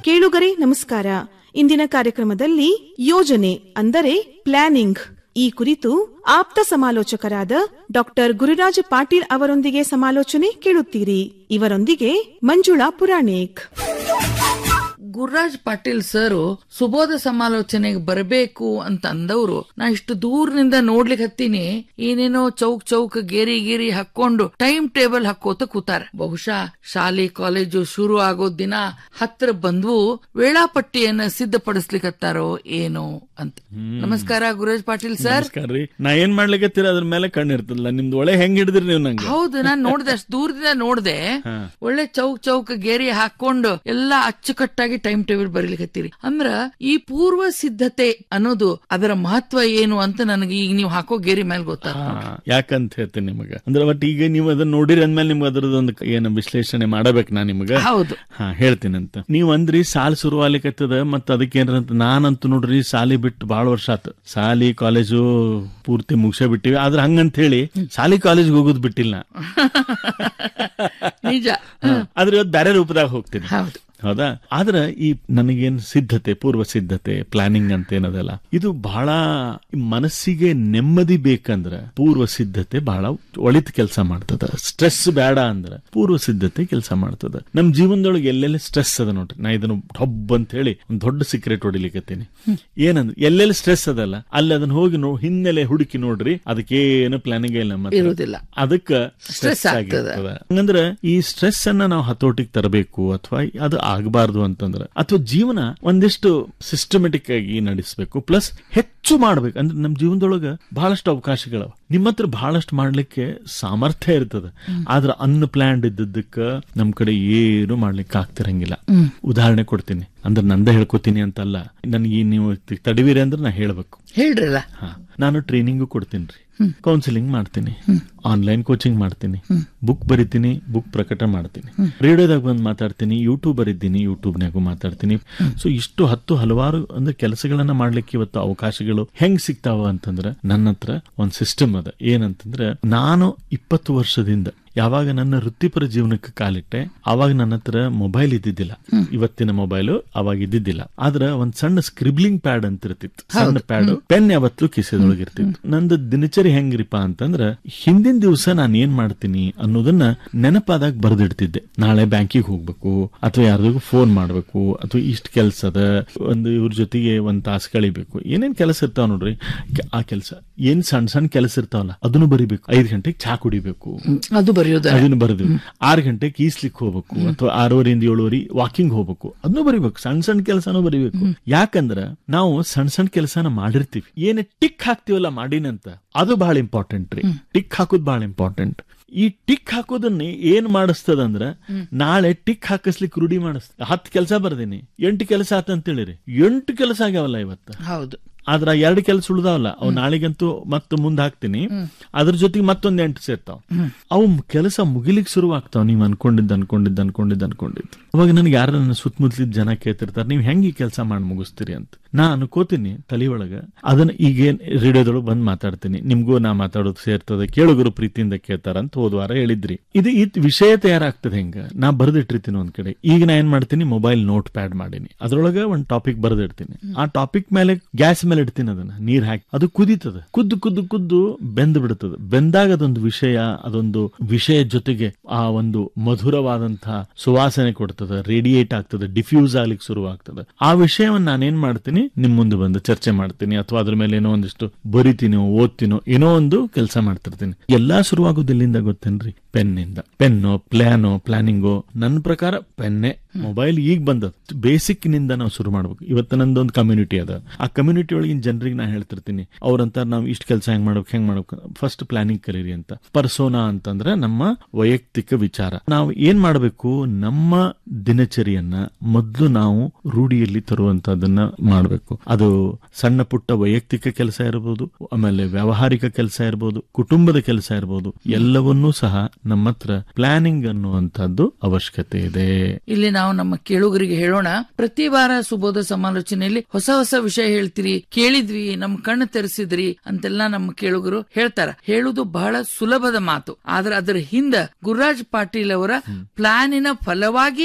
ಕೇಳುಗರೆ ನಮಸ್ಕಾರ ಇಂದಿನ ಕಾರ್ಯಕ್ರಮದಲ್ಲಿ ಯೋಜನೆ ಅಂದರೆ ಪ್ಲಾನಿಂಗ್ ಈ ಕುರಿತು ಆಪ್ತ ಸಮಾಲೋಚಕರಾದ ಡಾಕ್ಟರ್ ಗುರುರಾಜ ಪಾಟೀಲ್ ಅವರೊಂದಿಗೆ ಸಮಾಲೋಚನೆ ಕೇಳುತ್ತೀರಿ ಇವರೊಂದಿಗೆ ಮಂಜುಳಾ ಪುರಾಣಿಕ್ ಗುರುರಾಜ್ ಪಾಟೀಲ್ ಸರ್ ಸುಬೋಧ ಸಮಾಲೋಚನೆಗೆ ಬರಬೇಕು ಅಂತ ಅಂದವ್ರು ನಾ ಇಷ್ಟು ದೂರದಿಂದ ನೋಡ್ಲಿಕ್ಕೆ ಹತ್ತೀನಿ ಏನೇನೋ ಚೌಕ್ ಚೌಕ್ ಗೇರಿ ಗೇರಿ ಹಾಕೊಂಡು ಟೈಮ್ ಟೇಬಲ್ ಹಾಕೋತ ಕೂತಾರ ಬಹುಶಃ ಶಾಲೆ ಕಾಲೇಜು ಶುರು ಆಗೋ ದಿನ ಹತ್ರ ಬಂದ್ವು ವೇಳಾಪಟ್ಟಿಯನ್ನ ಸಿದ್ಧಪಡಿಸ್ಲಿಕ್ಕತ್ತಾರೋ ಏನೋ ಅಂತ ನಮಸ್ಕಾರ ಗುರುರಾಜ್ ಪಾಟೀಲ್ ಸರ್ ನಮಸ್ಕಾರ್ರಿ ನಾ ಏನ್ ಮಾಡ್ಲಿಕತ್ತೀರ ಅದ್ರ ಮೇಲೆ ಕಣ್ಣಿರ್ತದಲ್ಲ ನಿಮ್ದು ಒಳ್ಳೆ ಹೆಂಗ್ ಹಿಡಿದ್ರಿ ನೀವು ನಂಗೆ ಹೌದು ನಾನ್ ನೋಡ್ದೆ ಅಷ್ಟು ದೂರದಿಂದ ನೋಡ್ದೆ ಒಳ್ಳೆ ಚೌಕ್ ಚೌಕ್ ಗೇರಿ ಹಾಕೊಂಡು ಎಲ್ಲಾ ಅಚ್ಚುಕಟ್ಟಾಗಿ ಟೈಮ್ ಟೇಬಲ್ ಬರೀಲಿಕತ್ತೀರಿ ಅಂದ್ರ ಈ ಪೂರ್ವ ಸಿದ್ಧತೆ ಅನ್ನೋದು ಅದರ ಮಹತ್ವ ಏನು ಅಂತ ನನಗೆ ಈಗ ನೀವು ಹಾಕೋ ಗೇರಿ ಮೇಲೆ ಗೊತ್ತಾಗ ಹಾ, ಯಾಕಂತ ಹೇಳ್ತೀನಿ ನಿಮಗ ಅಂದ್ರೆ ಬಟ್ ಈಗ ನೀವು ಅದನ್ನ ನೋಡಿರಿ ಅಂದ್ಮೇಲೆ ನಿಮ್ಗೆ ಅದ್ರದ್ದೊಂದು ಏನು ವಿಶ್ಲೇಷಣೆ ಮಾಡಬೇಕು ನಾ ನಿಮಗ ಹೌದು ಹಾ ಹೇಳ್ತೀನಂತ ನೀವ್ ಅಂದ್ರಿ ಸಾಲ್ ಶುರುವಾಲಿಕತ್ತದ ಮತ್ತ ಅದಕ್ಕೇನ್ರಂತ ನಾನಂತೂ ನೋಡ್ರಿ ಸಾಲಿ ಬಿಟ್ಟು ಬಾಳ ವರ್ಷ ಆತ ಸಾಲಿ ಕಾಲೇಜು ಪೂರ್ತಿ ಮುಗಿಸೇ ಬಿಟ್ಟಿವಿ ಆದ್ರೆ ಹಂಗಂತ ಹೇಳಿ ಸಾಲಿ ಕಾಲೇಜ್ಗೆ ಹೋಗೋದು ಬಿಟ್ಟಿಲ್ಲ ನಿಜ ಹಾ, ಆದ್ರೆ ಇವತ್ತು ಬೇರೆ ರೂಪದಾಗ ಹೋಗ್ತೀನಿ ಹೌದು ಹೌದಾ ಆದ್ರ ಈ ನನಗೇನ್ ಸಿದ್ಧತೆ ಪೂರ್ವ ಸಿದ್ಧತೆ ಪ್ಲಾನಿಂಗ್ ಅಂತ ಏನದಲ್ಲ ಇದು ಬಹಳ ಮನಸ್ಸಿಗೆ ನೆಮ್ಮದಿ ಬೇಕಂದ್ರ ಪೂರ್ವ ಸಿದ್ಧತೆ ಬಹಳ ಒಳಿತ ಕೆಲಸ ಮಾಡ್ತದ ಸ್ಟ್ರೆಸ್ ಬೇಡ ಅಂದ್ರ ಪೂರ್ವ ಸಿದ್ಧತೆ ಕೆಲಸ ಮಾಡ್ತದ ನಮ್ ಜೀವನದೊಳಗೆ ಎಲ್ಲೆಲ್ಲಿ ಸ್ಟ್ರೆಸ್ ಅದ ನೋಡ್ರಿ ನಾ ಇದನ್ನು ಹಬ್ಬ ಅಂತ ಹೇಳಿ ಒಂದ್ ದೊಡ್ಡ ಸೀಕ್ರೆಟ್ ಹೊಡಿಲಿಕತ್ತೀನಿ ಏನಂದ್ರ ಎಲ್ಲೆಲ್ಲಿ ಸ್ಟ್ರೆಸ್ ಅದಲ್ಲ ಅಲ್ಲಿ ಅದನ್ನ ಹೋಗಿ ನೋ ಹಿನ್ನೆಲೆ ಹುಡುಕಿ ನೋಡ್ರಿ ಅದಕ್ಕೇನು ಪ್ಲಾನಿಂಗ್ ಇಲ್ಲ ನಮ್ಮ ಹತ್ರ. ಇರುವುದಿಲ್ಲ ಅದಕ್ಕ Stress ಸ್ಟ್ರೆಸ್ ಆಗ್ತದ. ಆಗಿರ್ತದ ಹಂಗಂದ್ರ ಈ ಸ್ಟ್ರೆಸ್ ಅನ್ನ ನಾವು ಹತೋಟಿಗೆ ತರಬೇಕು ಅಥವಾ ಅದು ಆಗಬಾರ್ದು ಅಂತಂದ್ರ ಅಥವಾ ಜೀವನ ಒಂದಿಷ್ಟು ಸಿಸ್ಟಮೆಟಿಕ್ ಆಗಿ ನಡೆಸಬೇಕು ಪ್ಲಸ್ ಹೆಚ್ಚು ಮಾಡ್ಬೇಕು ಅಂದ್ರೆ ನಮ್ ಜೀವನದೊಳಗ ಬಹಳಷ್ಟು ಅವಕಾಶಗಳವ ನಿಮ್ಮ ಹತ್ರ ಬಹಳಷ್ಟು ಮಾಡ್ಲಿಕ್ಕೆ ಸಾಮರ್ಥ್ಯ ಇರ್ತದ ಆದ್ರ ಅನ್ಪ್ಲಾನ್ಡ್ ಇದ್ದದ್ದಕ್ಕ ನಮ್ ಕಡೆ ಏನು ಮಾಡ್ಲಿಕ್ಕೆ ಆಗ್ತಿರಂಗಿಲ್ಲ ಉದಾಹರಣೆ ಕೊಡ್ತೀನಿ ಅಂದ್ರೆ ನಂದ ಹೇಳ್ಕೊತೀನಿ ಅಂತಲ್ಲ ನನಗೆ ನೀವು ತಡವಿರಿ ಅಂದ್ರೆ ನಾ ಹೇಳ್ಬೇಕು ಹೇಳ್ರಲ್ಲ ಹಾ ನಾನು ಟ್ರೈನಿಂಗು ಕೊಡ್ತೀನಿ ರೀ ಕೌನ್ಸಿಲಿಂಗ್ ಮಾಡ್ತೀನಿ ಆನ್ಲೈನ್ ಕೋಚಿಂಗ್ ಮಾಡ್ತೀನಿ ಬುಕ್ ಬರಿತೀನಿ ಬುಕ್ ಪ್ರಕಟ ಮಾಡ್ತೀನಿ ರೇಡಿಯೋದಾಗ ಬಂದು ಮಾತಾಡ್ತೀನಿ ಯೂಟ್ಯೂಬರ್ ಇದ್ದೀನಿ ಯೂಟ್ಯೂಬ್ನಾಗೂ ಮಾತಾಡ್ತೀನಿ ಸೊ ಇಷ್ಟು ಹತ್ತು ಹಲವಾರು ಅಂದ್ರೆ ಕೆಲಸಗಳನ್ನ ಮಾಡ್ಲಿಕ್ಕೆ ಇವತ್ತು ಅವಕಾಶಗಳು ಹೆಂಗ್ ಸಿಗ್ತಾವ ಅಂತಂದ್ರೆ ನನ್ನ ಹತ್ರ ಒಂದ್ ಸಿಸ್ಟಮ್ ಅದ ಏನಂತಂದ್ರೆ ನಾನು ಇಪ್ಪತ್ತು ವರ್ಷದಿಂದ ಯಾವಾಗ ನನ್ನ ವೃತ್ತಿಪರ ಜೀವನಕ್ಕೆ ಕಾಲಿಟ್ಟೆ ಅವಾಗ ನನ್ನ ಹತ್ರ ಮೊಬೈಲ್ ಇದ್ದಿದ್ದಿಲ್ಲ ಇವತ್ತಿನ ಮೊಬೈಲ್ ಅವಾಗ ಇದ್ದಿದ್ದಿಲ್ಲ ಆದ್ರ ಒಂದ್ ಸಣ್ಣ ಸ್ಕ್ರಿಬ್ಲಿಂಗ್ ಪ್ಯಾಡ್ ಅಂತ ಇರ್ತಿತ್ತು ಸಣ್ಣ ಪ್ಯಾಡ್ ಪೆನ್ ಯಾವತ್ತು ಕಿಸೆದೊಳಗೆ ಇರ್ತಿತ್ತು ನಂದು ದಿನಚರಿ ಹೆಂಗ್ರಿಪ್ಪ ಅಂತಂದ್ರ ಹಿಂದಿನ ದಿವಸ ನಾನು ಏನ್ ಮಾಡ್ತೀನಿ ಅನ್ನೋದನ್ನ ನೆನಪಾದಾಗ ಬರೆದಿಡ್ತಿದ್ದೆ ನಾಳೆ ಬ್ಯಾಂಕಿಗೆ ಹೋಗ್ಬೇಕು ಅಥವಾ ಯಾರಿಗೂ ಫೋನ್ ಮಾಡ್ಬೇಕು ಅಥವಾ ಇಷ್ಟ ಕೆಲಸ ಅದ ಒಂದು ಇವ್ರ ಜೊತೆಗೆ ಒಂದ್ ತಾಸು ಕಳಿಬೇಕು ಏನೇನ್ ಕೆಲಸ ಇರ್ತಾವ ನೋಡ್ರಿ ಕೆ- ಆ ಕೆಲಸ ಏನ್ ಸಣ್ಣ ಸಣ್ಣ ಕೆಲಸ ಇರ್ತಾವಲ್ಲ ಅದನ್ನು ಬರಿಬೇಕು ಐದ್ ಗಂಟೆಗೆ ಚಾ ಕುಡಿಬೇಕು ಅದು ಬರೆಯೋದ ಅದನ್ನು ಬರೆದು ಆರು ಗಂಟೆಗೆ ಈಸ್ಲಿಕ್ಕೆ ಹೋಗ್ಬೇಕು ಅಥವಾ ಆರೂವರೆಯಿಂದ ಏಳುವರೆ ವಾಕಿಂಗ್ ಹೋಗ್ಬೇಕು ಅದನ್ನು ಬರಿಬೇಕು ಸಣ್ಣ ಸಣ್ಣ ಕೆಲಸನೂ ಬರಿಬೇಕು ಯಾಕಂದ್ರ ನಾವು ಸಣ್ಣ ಸಣ್ಣ ಕೆಲಸನ ಮಾಡಿರ್ತೀವಿ ಏನೇ ಟಿಕ್ ಹಾಕ್ತಿವಲ್ಲ ಮಾಡಿನಂತ ಅದು ಬಹಳ ಇಂಪಾರ್ಟೆಂಟ್ ರೀ ಟಿಕ್ ಹಾಕೋದು ಬಹಳ ಇಂಪಾರ್ಟೆಂಟ್ ಈ ಟಿಕ್ ಹಾಕೋದನ್ನ ಏನ್ ಮಾಡಿಸ್ತದಂದ್ರ ನಾಳೆ ಟಿಕ್ ಹಾಕಿಸ್ಲಿಕ್ಕೆ ರೂಢಿ ಮಾಡಿಸ್ತ ಹತ್ತು ಕೆಲಸ ಬರ್ದೀನಿ ಎಂಟು ಕೆಲಸ ಆತಂತ ಹೇಳಿರಿ ಎಂಟು ಕೆಲಸ ಆಗ್ಯಾವಲ್ಲ ಇವತ್ತು ಹೌದು ಆದ್ರ ಎರಡು ಕೆಲಸ ಉಳ್ದಾವಲ್ಲ ಅವು ನಾಳೆಗಂತೂ ಮತ್ತೆ ಮುಂದೆ ಹಾಕ್ತೀನಿ ಅದ್ರ ಜೊತೆಗೆ ಮತ್ತೊಂದ್ ಎಂಟು ಸೇರ್ತಾವ ಅವು ಕೆಲಸ ಮುಗಿಲಿಕ್ ಶುರು ಆಗ್ತಾವ ನೀವ್ ಅನ್ಕೊಂಡಿದ್ದ ಅನ್ಕೊಂಡಿದ್ದ ಅನ್ಕೊಂಡಿದ್ದ ಅನ್ಕೊಂಡಿದ್ದು ಅವಾಗ ನನಗೆ ಯಾರ ನನ್ನ ಸುತ್ತಮುತ್ತಲಿದ್ದ ಜನ ಕೇಳ್ತಿರ್ತಾರೆ ನೀವ್ ಹೆಂಗ್ ಈ ಕೆಲಸ ಮಾಡಿ ಮುಗಿಸ್ತೀರಿ ಅಂತ ನಾ ಅನ್ಕೋತೀನಿ ತಲೆ ಒಳಗ ಅದನ್ನ ಈಗೇನ್ ರೇಡಿಯೋದೊಳಗೆ ಬಂದ್ ಮಾತಾಡ್ತೀನಿ ನಿಮ್ಗೂ ನಾ ಮಾತಾಡೋದು ಸೇರ್ತದೆ ಕೇಳುಗರು ಪ್ರೀತಿಯಿಂದ ಕೇಳ್ತಾರ ಅಂತ ಹೋದ ವಾರ ಹೇಳಿದ್ರಿ ಇದು ಈ ವಿಷಯ ತಯಾರಾಗ್ತದೆ ಹೆಂಗ ನಾ ಬರ್ದಿಟ್ಟಿರ್ತೀನಿ ಒಂದ್ ಕಡೆ ಈಗ ನಾ ಏನ್ ಮಾಡ್ತೀನಿ ಮೊಬೈಲ್ ನೋಟ್ ಪ್ಯಾಡ್ ಮಾಡೀನಿ ಅದ್ರೊಳಗ ಒಂದ್ ಟಾಪಿಕ್ ಬರ್ದಿಡ್ತೀನಿ ಆ ಟಾಪಿಕ್ ಮೇಲೆ ಗ್ಯಾಸ್ ಮೇಲೆ ಇಡ್ತೀನಿ ಅದನ್ನ ನೀರ್ ಹಾಕಿ ಅದು ಕುದೀತದ ಕುದ್ದು ಕುದ್ದು ಕುದ್ದು ಬೆಂದ್ ಬಿಡ್ತದ ಬೆಂದಾಗ ಅದೊಂದು ವಿಷಯ ಅದೊಂದು ವಿಷಯ ಜೊತೆಗೆ ಆ ಒಂದು ಮಧುರವಾದಂತಹ ಸುವಾಸನೆ ಕೊಡ್ತದ ರೇಡಿಯೇಟ್ ಆಗ್ತದೆ ಡಿಫ್ಯೂಸ್ ಆಗ್ಲಿಕ್ಕೆ ಶುರು ಆಗ್ತದೆ ಆ ವಿಷಯವನ್ನ ನಾನೇನ್ ಮಾಡ್ತೀನಿ ನಿಮ್ ಮುಂದೆ ಬಂದು ಚರ್ಚೆ ಮಾಡ್ತೀನಿ ಅಥವಾ ಅದ್ರ ಮೇಲೆ ಏನೋ ಒಂದಿಷ್ಟು ಬರಿತೀನೋ ಓದ್ತೀನೋ ಏನೋ ಒಂದು ಕೆಲಸ ಮಾಡ್ತಿರ್ತೀನಿ ಎಲ್ಲಾ ಶುರುವಾಗೋದು ಎಲ್ಲಿಂದ ಗೊತ್ತೇನ್ರಿ ಪೆನ್ನಿಂದ ಪೆನ್ನು ಪ್ಲಾನೋ ಪ್ಲಾನಿಂಗು ನನ್ನ ಪ್ರಕಾರ ಪೆನ್ನೆ ಮೊಬೈಲ್ ಈಗ ಬಂದದ ಬೇಸಿಕ್ ನಿಂದ ನಾವು ಶುರು ಮಾಡ್ಬೇಕು ಇವತ್ತು ನಂದೊಂದು ಕಮ್ಯುನಿಟಿ ಅದ ಆ ಕಮ್ಯುನಿಟಿ ಒಳಗಿನ ಜನರಿಗೆ ನಾ ಹೇಳ್ತಿರ್ತೀನಿ ಅವ್ರಂತ ನಾವು ಇಷ್ಟ ಕೆಲಸ ಹೆಂಗ್ ಮಾಡ್ಬೇಕು ಹೆಂಗ್ ಮಾಡ್ಬೇಕು ಫಸ್ಟ್ ಪ್ಲಾನಿಂಗ್ ಕಲೀರಿ ಅಂತ ಪರ್ಸೋನಾ ಅಂತಂದ್ರೆ ನಮ್ಮ ವೈಯಕ್ತಿಕ ವಿಚಾರ ನಾವು ಏನ್ ಮಾಡಬೇಕು ನಮ್ಮ ದಿನಚರಿಯನ್ನ ಮೊದಲು ನಾವು ರೂಢಿಯಲ್ಲಿ ತರುವಂತದನ್ನ ಮಾಡಬೇಕು ಅದು ಸಣ್ಣ ಪುಟ್ಟ ವೈಯಕ್ತಿಕ ಕೆಲಸ ಇರಬಹುದು ಆಮೇಲೆ ವ್ಯಾವಹಾರಿಕ ಕೆಲಸ ಇರಬಹುದು ಕುಟುಂಬದ ಕೆಲಸ ಇರಬಹುದು ಎಲ್ಲವನ್ನೂ ಸಹ ನಮ್ಮ ಹತ್ರ ಪ್ಲಾನಿಂಗ್ ಅನ್ನುವಂಥದ್ದು ಅವಶ್ಯಕತೆ ಇದೆ ಇಲ್ಲಿ ನಾವು ನಮ್ಮ ಕೇಳುಗರಿಗೆ ಹೇಳೋಣ ಪ್ರತಿ ವಾರ ಸುಬೋಧ ಸಮಾಲೋಚನೆಯಲ್ಲಿ ಹೊಸ ಹೊಸ ವಿಷಯ ಹೇಳ್ತೀರಿ ಕೇಳಿದ್ವಿ ನಮ್ ಕಣ್ಣು ತೆರೆಸಿದ್ರಿ ಅಂತೆಲ್ಲ ನಮ್ಮ ಕೇಳುಗರು ಹೇಳ್ತಾರ ಹೇಳುದು ಬಹಳ ಸುಲಭದ ಮಾತು ಆದ್ರೆ ಅದರ ಹಿಂದ ಗುರುರಾಜ್ ಪಾಟೀಲ್ ಅವರ ಪ್ಲಾನಿನ ಫಲವಾಗಿ